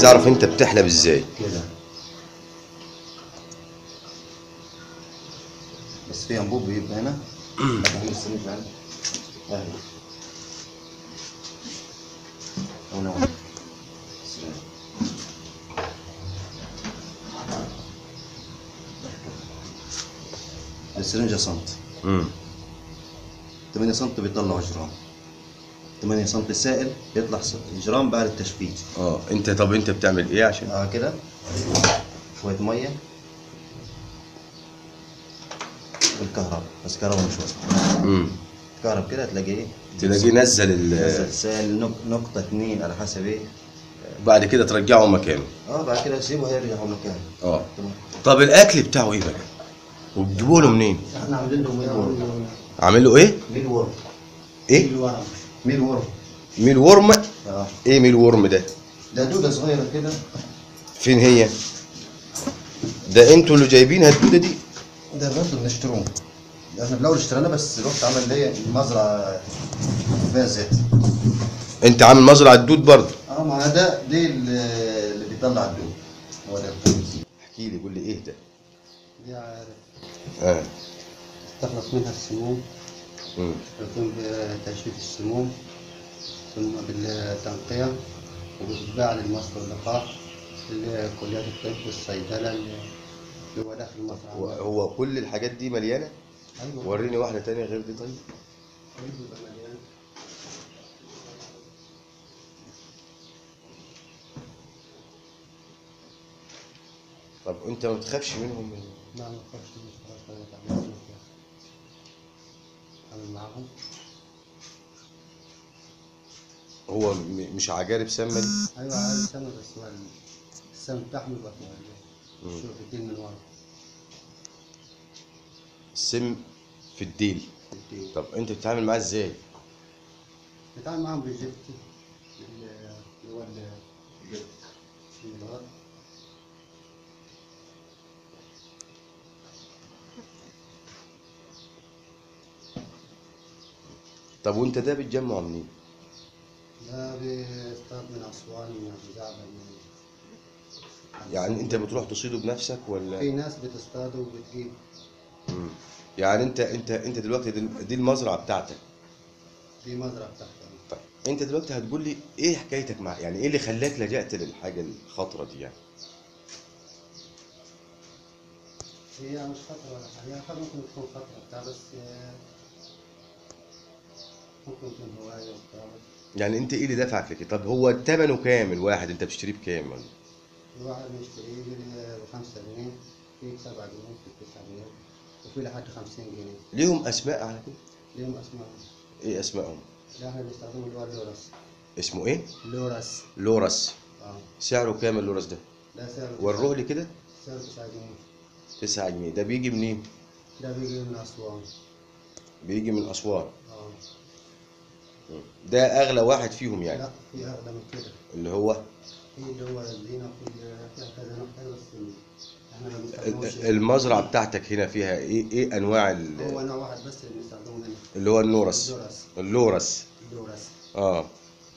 عايز اعرف انت بتحلب ازاي كده بس في انبوب بيبقى هنا هتعمل السمك معانا اهي هنا هنا سلام. السرنجة سنت امم 8 سم بيطلع جرام 8 سم سائل يطلع س- جرام بعد التشفيت اه انت طب انت بتعمل ايه عشان اه كده شوية مية بالكهرباء بس كهرباء مش واصلة امم كهرب كده تلاقيه تلاقيه نزل نزل ال السائل نق- نقطة اتنين على حسب ايه بعد كده ترجعه مكانه اه بعد كده سيبه هيرجع مكانه اه تمام طب الاكل بتاعه ايه بقى وبتجيبوا له منين احنا عاملين له ميل ورم عامل له ايه ميل ورم ايه ميل ورم ميل ورم اه ايه ميل ورم ده ده دودة صغيرة كده فين هي ده انتوا اللي جايبينها الدوده دي ده برضه بنشتروه ده احنا بالاول اشتريناه بس رحت عمل لي مزرعة فيها زيت انت عامل مزرعه دود برضه اه ما ده دي اللي اللي بيطلع الدود هو ده احكي لي قول لي ايه ده دي عارف اه تخلص منها السموم امم يقوم بتجفيف السموم ثم بالتنقية وبتتباع للمصر واللقاح اللي كليات الطب والصيدلة اللي اللي هو داخل المصنع هو كل الحاجات دي مليانه أيوة وريني واحده تانية غير دي طيب بيبقى مليان طب انت ما بتخافش منهم ما نخافش من خلاص أنا تعمل أعمل معاهم هو م- مش عجارب سامه دي أيوة عارف سنة بس هو السم بتاعهم يبقى مم. شوف الدين من ورا السم في الديل الدين طب انت بتتعامل معاه ازاي نتعامل معاهم بالجبت اللي هو الجبت الغد طب وانت ده بتجمعه منين ده بيصطاد من أسوان من أبو زعبل من يعني انت بتروح تصيده بنفسك في ولا ناس بتصطاد وبتجيب مم. يعني انت انت انت دلوقتي دي, دي المزرعه بتاعتك دي مزرعة تحتها طيب انت دلوقتي هتقول لي ايه حكايتك مع يعني ايه اللي خلاك لجأت للحاجه الخطره دي يعني هي مش خطرة ولا حاجة هي خطرة ممكن تكون خطرة بتاع بس آه، ممكن تكون هواية وبتاع بس يعني انت ايه اللي دفعك لكده طب هو ثمنه كام الواحد انت بتشتريه بكام ولا الواحد بيشتريه بال- بخمسة جنيه في سبعة جنيه في تسعة جنيه وفي لحد خمسين جنيه ليهم اسماء على كده ليهم أسماء ايه اسمائهم ده احنا بنستخدمه اللي هو اللورس اسمه ايه اللورس لورس اه سعره كام اللورس ده ده سعره وروه لي كده سعره تسعة جنيه 9 جنيه ده بيجي منين ده بيجي من أسوان بيجي من اسوان اه ده اغلى واحد فيهم يعني لا في أغلى من كده اللي هو في اللي هو الزينة في فيها كذا نوع كده بس احنا ما ال- بنستخدموش ال- المزرعه بتاعتك هنا فيها ايه ايه انواع هو ال- نوع واحد بس اللي بنستخدمه هنا اللي هو النورس اللورس اللورس اللورس اه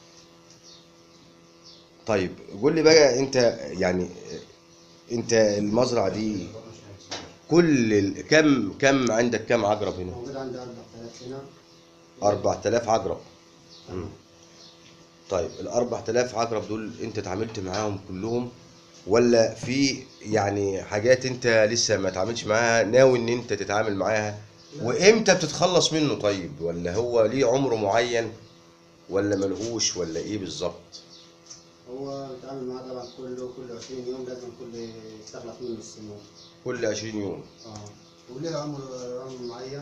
طيب قول لي بقى انت يعني انت المزرعه دي كل ال... كم كم عندك كم عقرب هنا موجود عندي 4000 هنا 4000 عقرب مم. طيب ال 4000 عقرب دول انت اتعاملت معاهم كلهم ولا في يعني حاجات انت لسه ما اتعاملتش معاها ناوي ان انت تتعامل معاها وامتى بتتخلص منه طيب ولا هو ليه عمر معين ولا ملهوش ولا ايه بالظبط هو بيتعامل معاه طبعا كله كل 20 يوم لازم كل يستخلص منه السموم كل 20 يوم اه وليه عمر عمر معين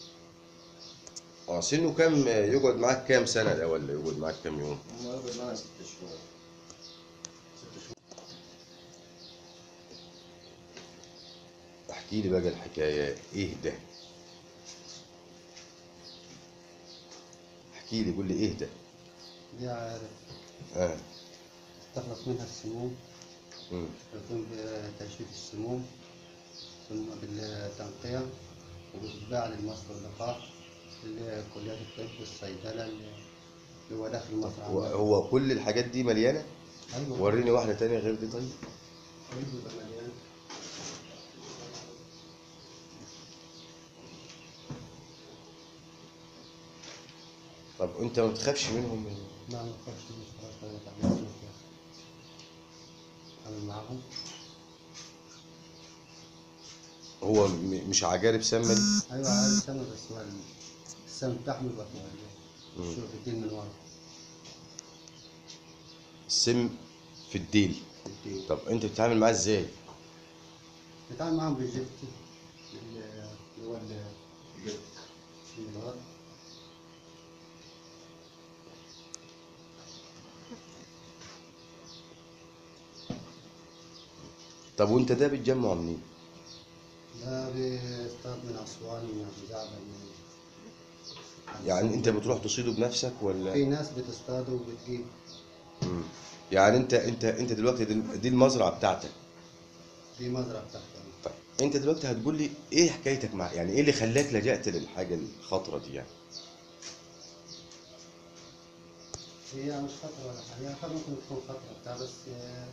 اه سنه كام يقعد معاك كام سنه ده ولا يقعد معاك كام يوم هم يقعد معانا ست شهور احكي لي بقى الحكايه ايه ده احكي لي قول لي ايه ده دي عارف اه تخلص منها السموم مم. يقوم بتجفيف السموم ثم بالتنقية وبتتباع للمصر واللقاح اللي كليات الطب والصيدلة اللي اللي هو داخل هو المصنع هو كل الحاجات دي مليانه ايوه وريني واحده تانية غير دي طيب ايوه بيبقى مليان طب انت ما بتخافش منهم لا ما تخافش مش خلاص انا اتعاملت معاهم. اتعامل معاهم هو م- مش عجارب سامه دي ايوه عارف سنة بس هو السم بتاعهم بيبقى مم. شوف الدين من ورا السم في الديل الدين. طب انت بتتعامل معاه ازاي نتعامل معاهم بالجبت اللي هو الجبت الجبت طب وانت ده بتجمعه منين ده بيصطاد من أسوان من أبو زعبل من يعني انت بتروح تصيده بنفسك ولا في ناس بتصطاد وبتجيب مم. يعني انت انت انت دلوقتي دي دي المزرعه بتاعتك دي مزرعة بتاعتها طيب انت دلوقتي هتقول لي ايه حكايتك مع يعني ايه اللي خلاك لجأت للحاجه الخطره دي يعني هي مش خطرة ولا حاجة هي خطرة ممكن تكون خطرة بتاع بس آه،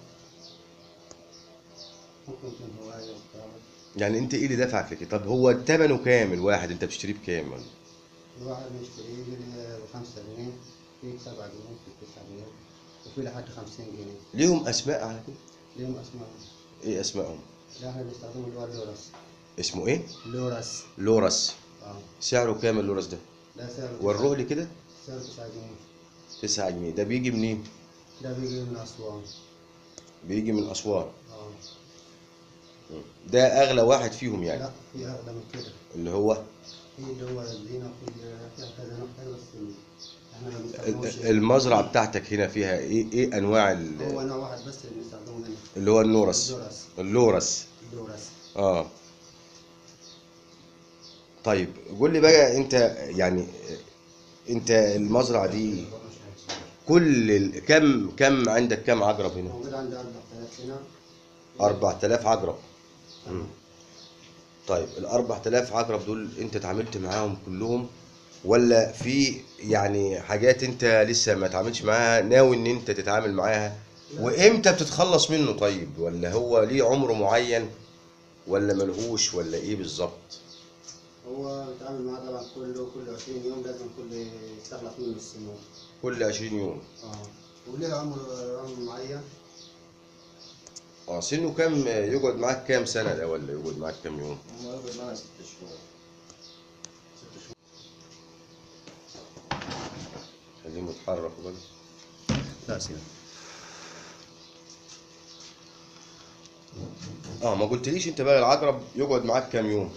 ممكن تكون هواية وبتاع بس يعني انت ايه اللي دفعك لكده طب هو ثمنه كام الواحد انت بتشتريه بكام ولا الواحد بيشتريه يجري بخمسة جنيه في سبعة جنيه في تسعة جنيه وفي لحد خمسين جنيه ليهم اسماء على كده ليهم أسماء ايه اسمائهم ده احنا بنستخدمه اللي هو اللورس اسمه ايه اللورس لورس اه سعره كام اللورس ده ده سعره وروه لي كده سعره تسعة جنيه 9 جنيه ده بيجي منين ده بيجي من أسوان بيجي من اسوان اه ده اغلى واحد فيهم يعني لا في أغلى من كده اللي هو في اللي هو الزينة وفي فيها كذا نوع حلو بس احنا ما ال- بنستخدموش ال- المزرعه بتاعتك هنا فيها ايه ايه انواع ال- هو نوع واحد بس اللي بنستخدمه هنا اللي هو النورس اللورس اللورس اللورس اه طيب قول لي بقى انت يعني انت المزرعه دي كل ال... كم كم عندك كم عقرب هنا موجود عندي 4000 هنا 4000 عقرب مم. طيب ال 4000 عقرب دول انت اتعاملت معاهم كلهم ولا في يعني حاجات انت لسه ما اتعاملتش معاها ناوي ان انت تتعامل معاها وامتى بتتخلص منه طيب ولا هو ليه عمر معين ولا ملهوش ولا ايه بالظبط هو بيتعامل معاه طبعا كله كل 20 يوم لازم كل يستخلص منه السموم كل 20 يوم اه وليه عمر عمر معين اه سنه كام يقعد معاك كام سنه ده ولا يقعد معاك كام يوم هم يقعد معنا ست شهور ست شهور خليهم يتحركوا بقى لا سيدي اه ما قلتليش انت بقى العقرب يقعد معاك كام يوم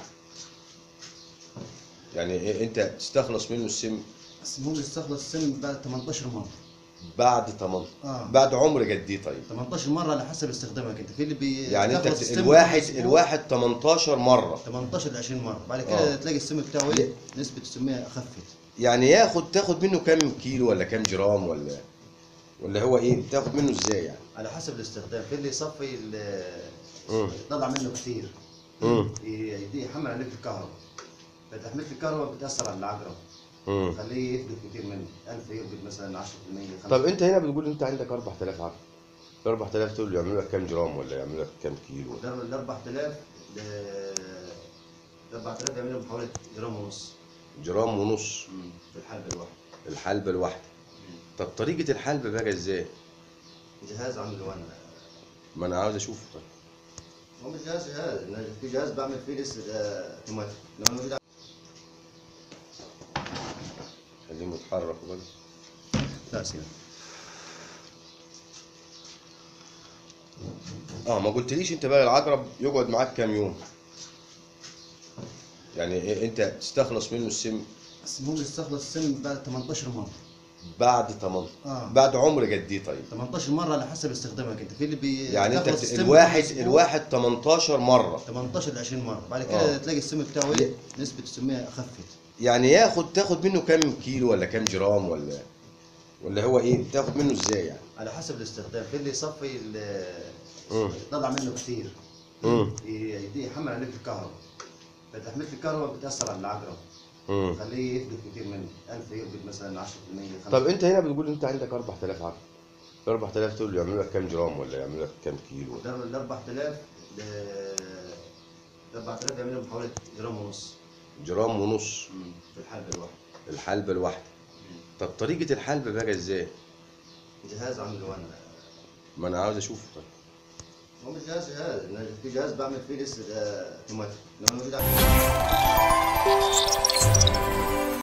يعني إيه انت تستخلص منه السم السموم بيستخلص السم بعد 18 مرة بعد 8 اه بعد عمر قد ايه طيب 18 مرة على حسب استخدامك انت في اللي بي يعني انت يستخلص بت... السم الواحد في أسبوع الواحد 18 مره 18 ل 20 مرة بعد آه. كده تلاقي السم بتاعه ايه نسبة السمية خفت يعني ياخد تاخد منه كام كيلو ولا كام جرام ولا ولا هو ايه بتاخد منه ازاي يعني على حسب الاستخدام في اللي يصفي ال- مم. يطلع منه كتير امم ي- دي يحمل عليك الكهرباء فتحميل الكهرباء بتأثر على العقرب امم تخليه يفقد كتير منه 1000 يفقد مثلا 10% 5% طب انت هنا بتقول انت عندك 4000 عقرب ال 4000 دول يعملوا لك كام جرام ولا يعملوا لك كام كيلو ده ال 4000 ال 4000 يعملوا حوالي جرام ونص جرام ونص في الحلبة الواحدة الحلبة الواحدة طب طريقة الحلبة بقى ازاي؟ جهاز عامل وانا ما انا عاوز اشوفه طيب هو مش جهاز جهاز أنا في جهاز بعمل فيه لسه آه، اوتوماتيك لما موجود خليهم يتحركوا بقى لا سيدي اه ما قلتليش انت بقى العقرب يقعد معاك كام يوم يعني إيه انت تستخلص منه السم السموم بيستخلص السم بعد 18 مرة بعد 8 اه بعد عمر قد ايه طيب 18 مرة على حسب استخدامك انت في اللي بي يعني انت يستخلص بت... السم الواحد في أسبوع الواحد 18 مرة 18 ل 20 مرة بعد كده آه. تلاقي السم بتاعه ايه نسبة السمية خفت يعني ياخد تاخد منه كام كيلو ولا كام جرام ولا ولا هو ايه بتاخد منه ازاي يعني على حسب الاستخدام في اللي يصفي ال- مم. يطلع منه كتير امم ي- دي يحمل عليك الكهرباء فتحميل الكهرباء بتأثر على العقرب امم تخليه يفقد كتير منه 1000 يفقد مثلا 10% 5% طب انت هنا بتقول انت عندك 4000 عقرب ال 4000 دول يعملوا لك كام جرام ولا يعملوا لك كام كيلو ده ال 4000 ال 4000 يعملوا بحوالي جرام ونص جرام ونص في الحلبة الواحدة الحلبة الواحدة طب طريقة الحلبة بقى ازاي؟ جهاز عامله وانا ما انا عاوز اشوفه طيب. هو مش جهاز جهاز أنا في جهاز بعمل فيه لسه اوتوماتيك لما موجود على